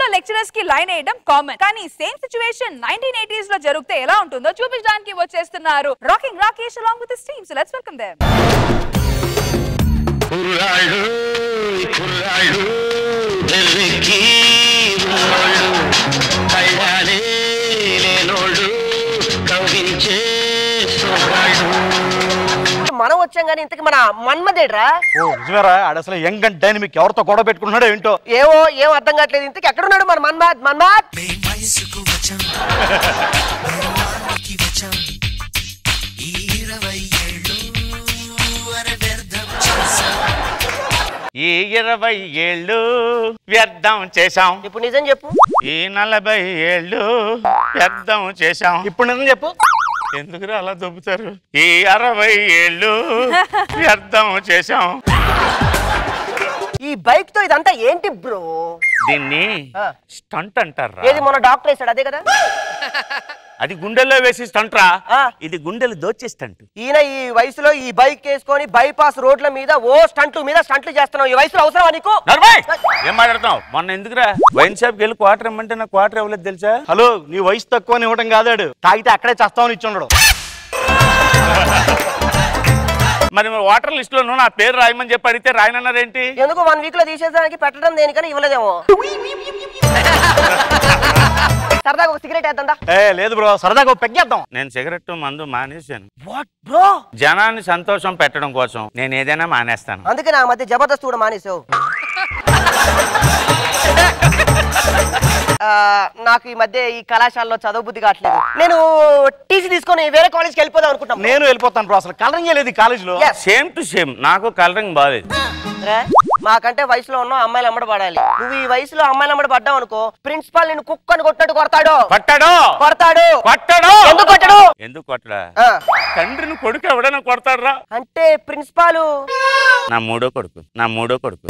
లో లెక్చరర్స్ కి లైన్ వేయడం కామన్ కానీ సేమ్ సిచువేషన్ నైన్టీన్ ఎయిటీస్ లో జరిగితే ఎలా ఉంటుందో చూపించడానికి వచ్చేస్తున్నారు rocking Rakesh along with team so let's welcome them కుర్రాళ్ళు కుర్రాళ్ళు వెర్రెక్కి ఉన్నోళ్ళు కళ్ళాలే లేనోళ్ళు కవ్వించే సోగాళ్ళు మనం వచ్చాం కానీ ఇంతకి మన మన్మదేడ్రా ఓ నిజమేరా ఆడ అసలు యంగ్ అండ్ డైనమిక్ ఎవరితో గొడవ పెట్టుకున్నాడో ఏంటో ఏవో ఏం అర్థం కావట్లేదు ఇంతకి ఎక్కడున్నాడు మన మన్మాద్ మన్మాద్ వయసుకు వచ్చాం వారికి వచ్చాం ఈ ఇరవై ఏళ్ళు అర వ్యర్థం చేశాం ఈ ఇరవై ఏళ్ళు వ్యర్థం చేశాం ఇప్పుడు నిజం చెప్పు ఈ నలభై ఏళ్ళు వ్యర్థం చేశాం ఇప్పుడు నిజం చెప్పు ఎందుకు అలా దొబ్బుతారు ఈ అరవై ఏళ్ళు వ్యర్థం చేశాం ఈ బైక్ తో ఇదంతా ఏంటి బ్రో దీన్ని ఆ. స్టంట్ అంటారా ఏది మొన్న డాక్టర్ వేసాడు అదే కదా అది గుండెల్లో వేసి స్టంట్రా ఆ. ఇది గుండెలు దోచే స్టంట్ ఈయన ఈ వయసులో ఈ బైక్ వేసుకొని బైపాస్ రోడ్ల మీద ఓ స్టంట్లు మీద స్టంట్లు చేస్తున్నావు ఈ వయసులో అవసరమా నీకు నర్మయ్! ఏం మాట్లాడుతున్నావు మొన్న ఎందుకురా వైన్ షాప్కి వెళ్ళి క్వార్టర్ ఇమ్మంటే నాకు క్వార్టర్ ఇవ్వలేదు తెలుసా హలో నీ వయసు తక్కువ అని ఇవ్వడం కాదాడు తాగితే అక్కడే చస్తామని ఇచ్చి ఉండడు మరి వాటర్ లిస్ట్ లో నా పేరు రాయమని చెప్పి అడిగితే రాయనన్నారేంటి ఎందుకు వన్ వీక్ లో తీసేదానికి పెట్టడం దేనికని ఇవ్వలేదేమో సరదాగా ఒక సిగరెట్ వేద్దా ఏ లేదు బ్రో సరదాగా ఓ పెగ్గేద్దాం నేను సిగరెట్ మందు మానేశాను వాట్ బ్రో జనాన్ని సంతోషం పెట్టడం కోసం నేను ఏదైనా మానేస్తాను అందుకే నా మధ్య జబర్దస్త్ కూడా మానేసావు ఆ, నాకు ఈ మధ్య ఈ కళాశాలలో చదువు బుద్ధి కావట్లేదు నేను టీసీ తీసుకొని వేరే కాలేజ్కి వెళ్ళిపోదాం అనుకుంటున్నాను నేను వెళ్ళిపోతాను బ్రో అసలు కలరింగ్ లేదు ఈ కాలేజీలో Yes. సేమ్ టు సేమ్ నాకు కలరింగ్ బాగాలేదు రే, మాకంటే వయసులో ఉన్న అమ్మాయిలు అమ్మడి పడాలి నువ్వు ఈ వయసులో అమ్మాయిలు అమ్మడి పడ్డావు అనుకో ప్రిన్సిపాల్ నిన్ను కుక్కని కొట్టినట్టు కొడతాడు కొట్టాడు కొడతాడు కొట్టాడు ఎందుకు కొట్టడు ఎందుకు కొట్టడా ఆ, తండ్రిని కొడుకు ఎవడైనా కొడతాడురా అంటే ప్రిన్సిపాల్ నా మూడో కొడుకు నా మూడో కొడుకు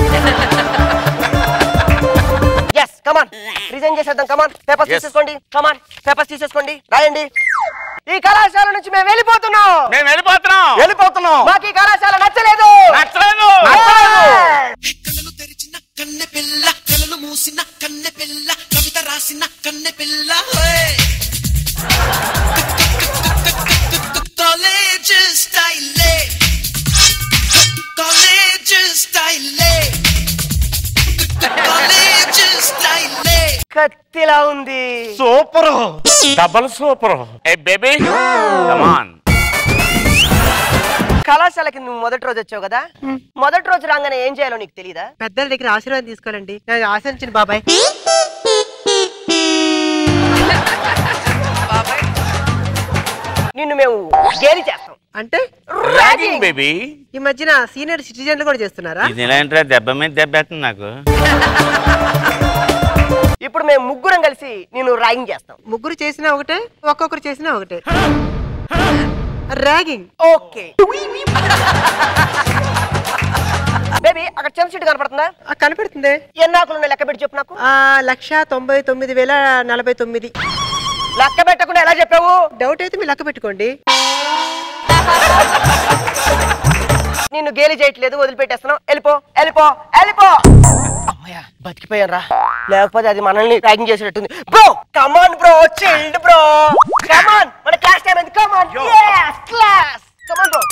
ఎస్ కమాన్ రిజైన్ చేసేద్దాం కమాన్ పేపర్స్ Yes. తీసేసుకోండి కమాన్ పేపర్స్ తీసేసుకోండి రాయండి ఈ కళాశాల నుంచి మేము వెళ్ళిపోతున్నాం మేము వెళ్ళిపోతున్నాం వెళ్ళిపోతున్నాం మాకు ఈ కళాశాల నచ్చలేదు నచ్చలేదు కళ్ళు తెరిచిన కన్నె పిల్ల కళ్ళు మూసిన కన్నె పిల్ల కవిత రాసిన కన్నె పిల్ల కాలేజ్ స్టైలే కాలేజ్ స్టైలే కాలేజ్ స్టైలే కత్తిలా ఉంది సూపర్ డబల్ సూపర్ ఏ బేబీ కమాన్ కళాశాలకి నువ్వు మొదటి రోజు వచ్చావు కదా మొదటి రోజు రాగానే ఏం చేయాలో నీకు తెలియదా పెద్దల దగ్గర ఆశీర్వాదం తీసుకోవాలండి నేను ఆశించిన బాబాయ్ నిన్ను మేము గేలి చేస్తాం అంటే ర్యాగింగ్ బేబీ ఈ మధ్యన సీనియర్ సిటిజన్లు కూడా చేస్తున్నారా ఇది ఎలా ఏంట్రా దెబ్బ మీద దెబ్బ వేస్తుంది నాకు ఇప్పుడు మేము ముగ్గురం కలిసి నేను ర్యాగింగ్ చేస్తాం ముగ్గురు చేసినా ఒకటే ఒక్కొక్కరు చేసినా ఒకటే ర్యాగింగ్ ఓకే బేబీ అక్కడ చెంచు షీట్ కనపడుతుందా ఆ, కనపడుతుంది ఎన్ని ఆకులు ఉన్నాయి లెక్క పెట్టి చెప్పు నాకు ఆ లక్ష తొంభై తొమ్మిది వేల నలభై తొమ్మిది లెక్క పెట్టకుండా ఎలా చెప్పావు డౌట్ అయితే మీరు లెక్క పెట్టుకోండి నిన్ను గేలి చేయట్లేదు వదిలిపెట్టేస్తున్నావు వెళ్ళిపో వెళ్ళిపో వెళ్ళిపో అమ్మయ్య బతికిపోయాను రా లేకపోతే అది మనల్ని ర్యాగింగ్ చేసేటట్టుంది bro come on bro chilled bro come on మన క్లాస్ టైం అయింది come on yes class come on bro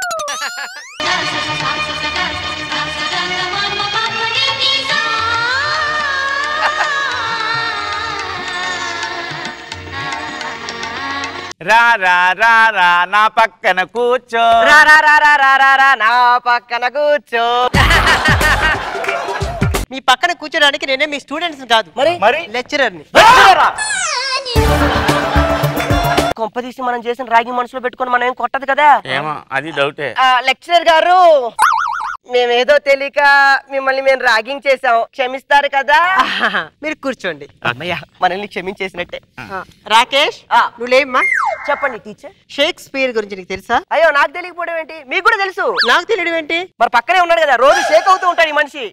రా రా రా రా నా పక్కన కూర్చో రా రా రా రా రా రా రా నా పక్కన కూర్చో మీ పక్కన కూర్చోడానికి నేనే మీ స్టూడెంట్స్ కాదు మరి మరి లెక్చరర్ని కొంపదీసి మనం చేసిన ర్యాగింగ్ మనసులో పెట్టుకొని మనం ఏం కొట్టదు కదా ఏమో అది డౌటే లెక్చరర్ గారు మేమేదో తెలియక మిమ్మల్ని మేము ర్యాగింగ్ చేసాం క్షమిస్తారు కదా ఆహాహా, మీరు కూర్చోండి అమ్మయ్య మనల్ని క్షమించేసినట్టే ఆ, రాకేష్ ఆ. నువ్వు లేమ్మా చెప్పండి టీచర్ షేక్స్పియర్ గురించి నీకు తెలుసా అయ్యో నాకు తెలియకపోవడం ఏంటి మీకు కూడా తెలుసు నాకు తెలియడం ఏంటి మరి పక్కనే ఉన్నాడు కదా రోజు షేక్ అవుతూ ఉంటాడు ఈ మనిషి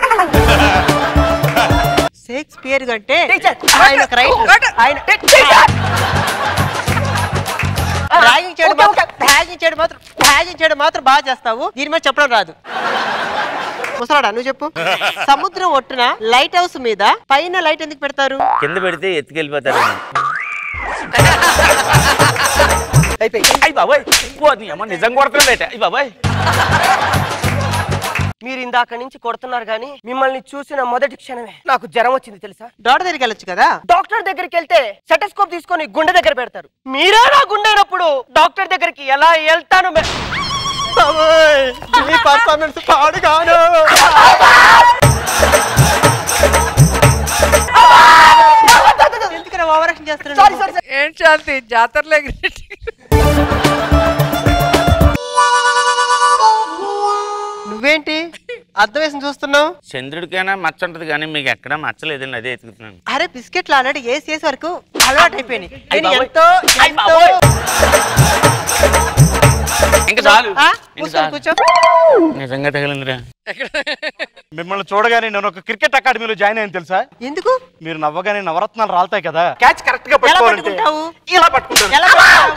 షేక్స్పియర్ అంటే టీచర్ ఆయన ఒక రైటర్ ఆయన ర్యాగింగ్ చేయడం ఓకే, మాత్రం ర్యాగింగ్ చేయడం మాత్రం ర్యాగింగ్ చేయడం మాత్రం బాగా చేస్తావు దీని మీద చెప్పడం రాదు ముసలాడా నువ్వు చెప్పు సముద్రం ఒట్టున లైట్ హౌస్ మీద పైన లైట్ ఎందుకు పెడతారు కింద పెడితే ఎత్తుకెళ్ళిపోతారు అయిపోయి అయ్యి బాబాయ్ ఓ, నీ అమ్మ నిజం కొడుతున్నాడట అయ్యి బాబాయ్ మీరు ఇందాక నుంచి కొడుతున్నారు కానీ మిమ్మల్ని చూసిన మొదటి క్షణమే నాకు జ్వరం వచ్చింది తెలుసా డాక్టర్ దగ్గరికి వెళ్ళొచ్చు కదా డాక్టర్ దగ్గరికి వెళ్తే సెటస్కోప్ తీసుకొని గుండె దగ్గర పెడతారు మీరే నా గుండె అయినప్పుడు డాక్టర్ దగ్గరికి ఎలా వెళ్తాను మే- బాబోయ్, మీ పర్ఫార్మెన్స్ పాడుగాను ఎందుకన్నా ఓవరాక్షన్ సారీ చేస్తున్నాడు సారీ సారీ. ఏంటి శాంతి జాతరలో ఎగిరినట్టు. నువ్వేంటి అర్థం వేసి చూస్తున్నావు చంద్రుడికైనా మచ్చ ఉంటది కానీ మీకు ఎక్కడా మచ్చలేదండి అదే ఎత్తుకుతున్నాను అరే బిస్కెట్లు ఆల్రెడీ వేసి వేసి వరకు అలవాటు అయిపోయినాయి నేను బాబోయ్. ఎంతో అయ్ ఎంతో బాబోయ్. ఇంకా చాలు ఆ? ఇంకా కూర్చో చాలు. కూర్చో నిజంగా తగిలిందిరా మిమ్మల్ని చూడగానే నేను ఒక క్రికెట్ అకాడమీలో జాయిన్ అయ్యాను తెలుసా ఎందుకు మీరు నవ్వగానే నవరత్నాలు రాలుతాయి కదా క్యాచ్ కరెక్ట్ గా ఎలా పట్టుకోవాలంటే పట్టుకుంటావు ఇలా పట్టుకుంటాను ఎలా పట్టుకుంటావు?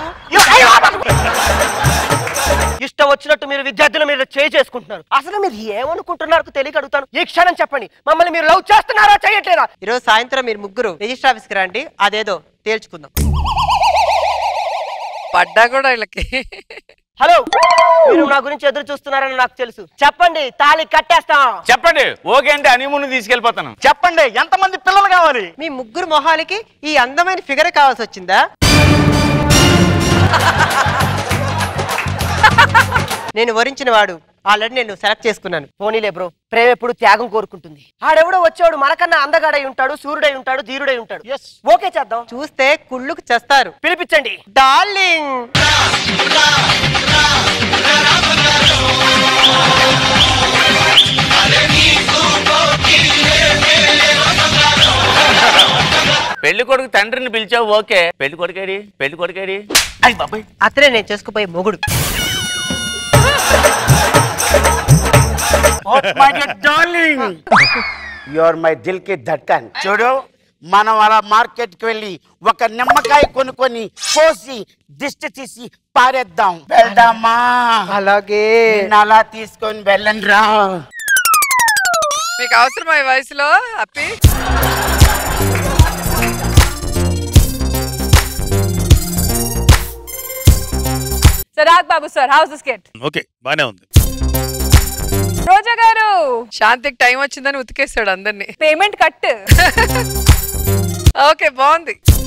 ఇష్టం వచ్చినట్టు మీరు విద్యార్థుల మీద చేయి చేసుకుంటున్నారు అసలు మీరు ఏమనుకుంటున్నారో తెలియక అడుగుతాను ఈ క్షణం చెప్పండి మమ్మల్ని మీరు లవ్ చేస్తున్నారా చేయట్లేదా ఈరోజు సాయంత్రం మీరు ముగ్గురు రిజిస్టర్ ఆఫీస్కి రండి అదేదో తేల్చుకుందాం పడ్డా కూడా వీళ్ళకి హలో మీరు నా గురించి ఎదురు చూస్తున్నారని నాకు తెలుసు చెప్పండి తాళి కట్టేస్తాం చెప్పండి ఓకే అంటే హనీమూన్ తీసుకెళ్ళిపోతాను చెప్పండి ఎంతమంది పిల్లలు కావాలి మీ ముగ్గురు మొహాలకి ఈ అందమైన ఫిగర్ కావాల్సి వచ్చిందా నేను వరించిన వాడు ఆల్రెడీ నేను సెలెక్ట్ చేసుకున్నాను పోనీలే బ్రో ప్రేమ ఎప్పుడు త్యాగం కోరుకుంటుంది ఆడెవడో వచ్చాడు మనకన్నా అందగాడై ఉంటాడు సూర్యుడై ఉంటాడు ధీరుడై ఉంటాడు ఓకే చేద్దాం చూస్తే కుళ్ళుకు చేస్తారు పిలిపించండి డార్లింగ్ పెళ్లి కొడుకు తండ్రిని పిలిచావు ఓకే పెళ్లి కొడుకేడి పెళ్లి కొడుకేడి అయ్యి బాబాయ్ అతనే నేను చేసుకుపోయే మొగుడు యువర్ మై దిల్ కి ధక్కన్ చూడు మనం అలా మార్కెట్ కి వెళ్ళి ఒక నిమ్మకాయ కొనుక్కొని కోసి దిష్టి తీసి పారేద్దాం వెళ్దామా అలాగే నిన్ను అలా తీసుకొని వెళ్ళండి రా మీకు అవసరమా ఈ వయసులో హ్యాపీ సార్ రాగ్ బాబు సార్ హౌస్ స్కెట్ ఓకే బానే ఉంది రోజా గారు శాంతికి టైం వచ్చిందని ఉతికేస్తాడు అందరినీ పేమెంట్ కట్ ఓకే బాగుంది